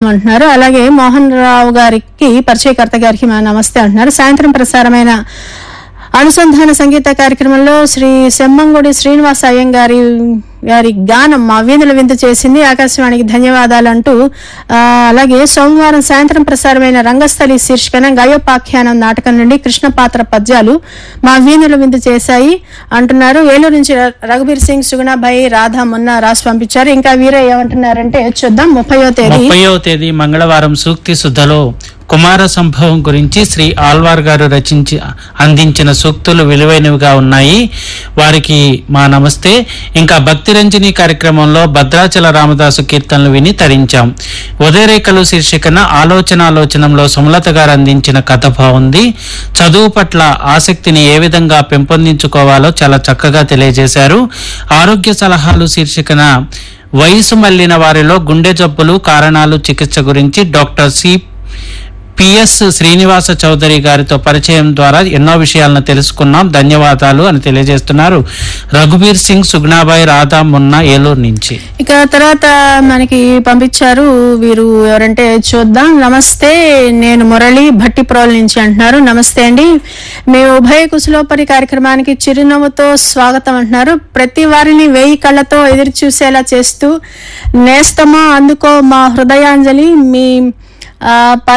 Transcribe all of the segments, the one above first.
అంటున్నారు అలాగే మోహన్ రావు గారికి పరిచయకర్త గారికి మా నమస్తే అంటున్నారు సాయంత్రం ప్రసారమైన అనుసంధాన సంగీత కార్యక్రమంలో శ్రీ సెమ్మంగుడి శ్రీనివాస అయ్యంగారి గారి గానం మా వీధుల వింత చేసింది ఆకాశవాణికి ధన్యవాదాలు అంటూ ఆ, అలాగే సోమవారం సాయంత్రం ప్రసారమైన రంగస్థలి శీర్షికన గయోపాఖ్యానం నాటకం నుండి కృష్ణ పాత్ర పద్యాలు మా వీధుల వింత చేశాయి అంటున్నారు ఏలూరు నుంచి ర- రఘుబీర్ సింగ్ సుగుణాబాయి రాధా మొన్న రాసి పంపించారు ఇంకా వీరే ఏమంటున్నారంటే చూద్దాం ముప్పయో తేదీ ముప్పయో తేదీ మంగళవారం సూక్తి శుద్ధలో కుమార సంభవం గురించి శ్రీ ఆల్వార్ గారు రచించి అందించిన సూక్తులు విలువైనవిగా ఉన్నాయి వారికి మా నమస్తే ఇంకా భక్తి రంజని కార్యక్రమంలో భద్రాచల రామదాసు కీర్తనలు విని తరించాం ఉదయరేఖలు శీర్షికన ఆలోచనాలోచనంలో సుమలత గారు అందించిన కథ బాగుంది చదువు పట్ల ఆసక్తిని ఏ విధంగా పెంపొందించుకోవాలో చాలా చక్కగా తెలియజేశారు ఆరోగ్య సలహాలు శీర్షికన వయసు మళ్లిన వారిలో గుండె జబ్బులు కారణాలు చికిత్స గురించి doctor C PS Srinivasa Chowdary గారితో పరిచయం ద్వారా ఎన్నో విషయాలను తెలుసుకున్నాం ధన్యవాదాలు అని తెలియజేస్తున్నారు రఘుబీర్ సింగ్ సుగ్నాబాయి రాధా మున్నా ఏలూరు నుంచి ఇక తర్వాత మనకి పంపించారు వీరు ఎవరంటే చూద్దాం నమస్తే నేను మురళి భట్టిప్రోల్ నుంచి అంటున్నారు నమస్తే అండి మీ ఉభయ కుశలోపరి కార్యక్రమానికి చిరునవ్వుతో స్వాగతం అంటున్నారు ప్రతి వారిని వేయి కళ్ళతో ఎదురు చూసేలా చేస్తూ నేస్తమా అందుకో మా హృదయాంజలి మీ ఆ,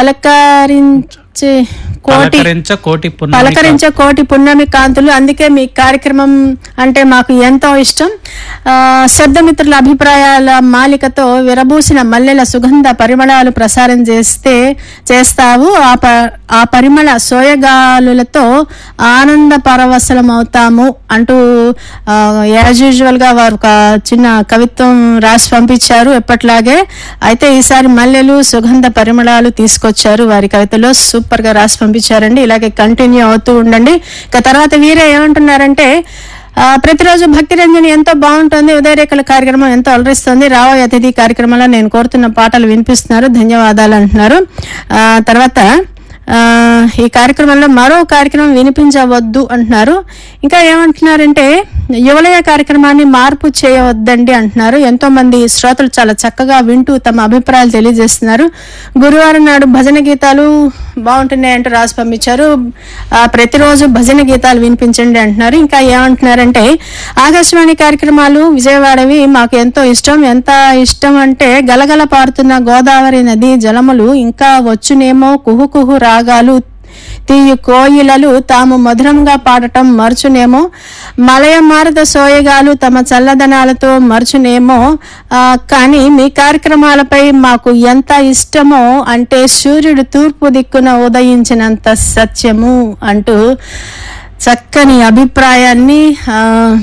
పలకరించే కోటి పలకరించ కోటి పున్నమి పలకరించే కోటి పున్నమి కాంతులు అందుకే మీ కార్యక్రమం అంటే మాకు ఎంతో ఇష్టం ఆ, శబ్దమిత్రుల అభిప్రాయాల మాలికతో విరబూసిన మల్లెల సుగంధ పరిమళాలు ప్రసారం చేస్తే చేస్తావు ఆ ప ఆ పరిమళ సోయగాలులతో ఆనంద పరవశలం అవుతాము అంటూ యాజ్ యూజువల్ గా వారు ఒక చిన్న కవిత్వం రాసి పంపించారు ఎప్పట్లాగే అయితే ఈసారి మల్లెలు సుగంధ పరిమళాలు తీసుకొచ్చారు వారి కవితలో సూపర్ గా రాసి పంపించారండి ఇలాగే కంటిన్యూ అవుతూ ఉండండి ఇక తర్వాత వీరే ఏమంటున్నారంటే ఆ, ప్రతిరోజు భక్తి రంజని ఎంతో బాగుంటుంది ఉదయరేఖల కార్యక్రమం ఎంతో అలరిస్తుంది రావోయ్ అతిథి కార్యక్రమంలో నేను కోరుతున్న పాటలు వినిపిస్తున్నారు ధన్యవాదాలు అంటున్నారు ఆ, తర్వాత ఆ, ఈ కార్యక్రమంలో మరో కార్యక్రమం వినిపించవద్దు అంటున్నారు ఇంకా ఏమంటున్నారంటే యువలయ కార్యక్రమాన్ని మార్పు చేయవద్దండి అంటున్నారు ఎంతో మంది శ్రోతలు చాలా చక్కగా వింటూ తమ అభిప్రాయాలు తెలియజేస్తున్నారు గురువారం నాడు భజన గీతాలు బాగుంటున్నాయి అంటూ రాసి పంపించారు ఆ, ప్రతిరోజు భజన గీతాలు వినిపించండి అంటున్నారు ఇంకా ఏమంటున్నారంటే ఆకాశవాణి కార్యక్రమాలు విజయవాడవి మాకు ఎంతో ఇష్టం ఎంత ఇష్టం అంటే గలగల పారుతున్న గోదావరి నది జలములు ఇంకా వచ్చునేమో కుహు కుహు రాగాలు తీయు కోయిలలు తాము మధురంగా పాడటం మరచునేమో మలయ మారుత సోయగాలు తమ చల్లదనాలతో మరచునేమో ఆ, కానీ మీ కార్యక్రమాలపై మాకు ఎంత ఇష్టమో అంటే సూర్యుడు తూర్పు దిక్కున ఉదయించినంత సత్యము అంటూ చక్కని అభిప్రాయాన్ని ఆ,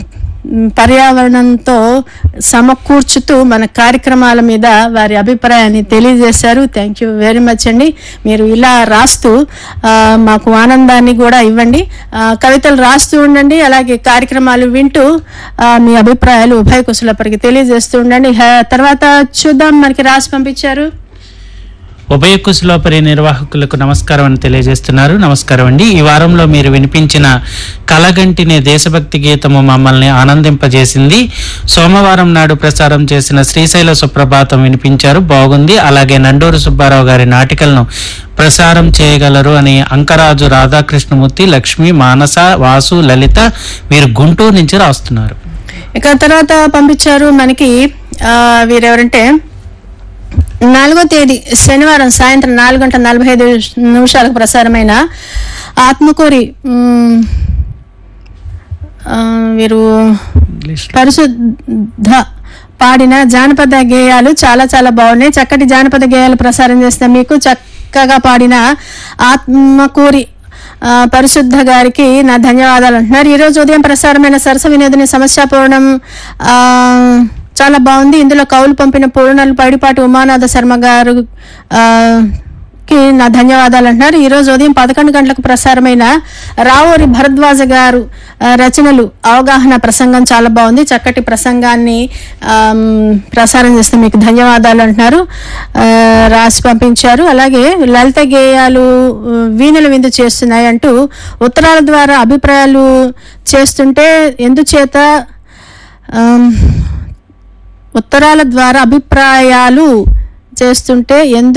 పర్యావరణంతో సమకూర్చుతూ మన కార్యక్రమాల మీద వారి అభిప్రాయాన్ని తెలియజేశారు థ్యాంక్ యూ వెరీ మచ్ అండి మీరు ఇలా రాస్తూ ఆ, మాకు ఆనందాన్ని కూడా ఇవ్వండి ఆ, కవితలు రాస్తూ ఉండండి అలాగే కార్యక్రమాలు వింటూ ఆ, మీ అభిప్రాయాలు ఉభయ కుశలపరికి తెలియజేస్తూ ఉండండి హ- తర్వాత చూద్దాం మనకి రాసి పంపించారు ఉభయ కుశలోపరి నిర్వాహకులకు నమస్కారం అని తెలియజేస్తున్నారు నమస్కారం అండి ఈ వారంలో మీరు వినిపించిన కలగంటినే దేశభక్తి గీతము మమ్మల్ని ఆనందింపజేసింది సోమవారం నాడు ప్రసారం చేసిన శ్రీశైల సుప్రభాతం వినిపించారు బాగుంది అలాగే నండూరు సుబ్బారావు గారి నాటికలను ప్రసారం చేయగలరు అని అంకరాజు రాధాకృష్ణమూర్తి లక్ష్మి మానస వాసు లలిత వీరు గుంటూరు నుంచి రాస్తున్నారు ఇక తర్వాత పంపించారు మనకి ఆ, వీరెవరంటే నాలుగో తేదీ శనివారం సాయంత్రం నాలుగు గంటల నలభై ఐదు నిమిషాలకు ప్రసారమైన ఆత్మకూరి మ్, ఆ, వీరు పరిశుద్ధ పాడిన జానపద గేయాలు చాలా చాలా బాగున్నాయి చక్కటి జానపద గేయాలు ప్రసారం చేసిన మీకు చక్కగా పాడిన ఆత్మకూరి ఆ, పరిశుద్ధ గారికి నా ధన్యవాదాలు అంటున్నారు ఈ రోజు ఉదయం ప్రసారమైన సరస వినోదిని సమస్యాపూర్ణం ఆ, చాలా బాగుంది ఇందులో కౌలు పంపిన పూర్ణలు పైడిపాటి ఉమానాథ శర్మ గారు ఆ, కి నా ధన్యవాదాలు అంటున్నారు ఈ రోజు ఉదయం పదకొండు గంటలకు ప్రసారమైన రావూరి భరద్వాజ గారు ఆ, రచనలు అవగాహన ప్రసంగం చాలా బాగుంది చక్కటి ప్రసంగాన్ని ఆమ్, ప్రసారం చేస్తే మీకు ధన్యవాదాలు అంటున్నారు ఆ, రాసి పంపించారు అలాగే లలిత గేయాలు ఆ, వీణుల విందు చేస్తున్నాయి అంటూ ఉత్తరాల ద్వారా అభిప్రాయాలు చేస్తుంటే ఎందుచేత ఆమ్, ఉత్తరాల ద్వారా అభిప్రాయాలు చేస్తుంటే ఎందు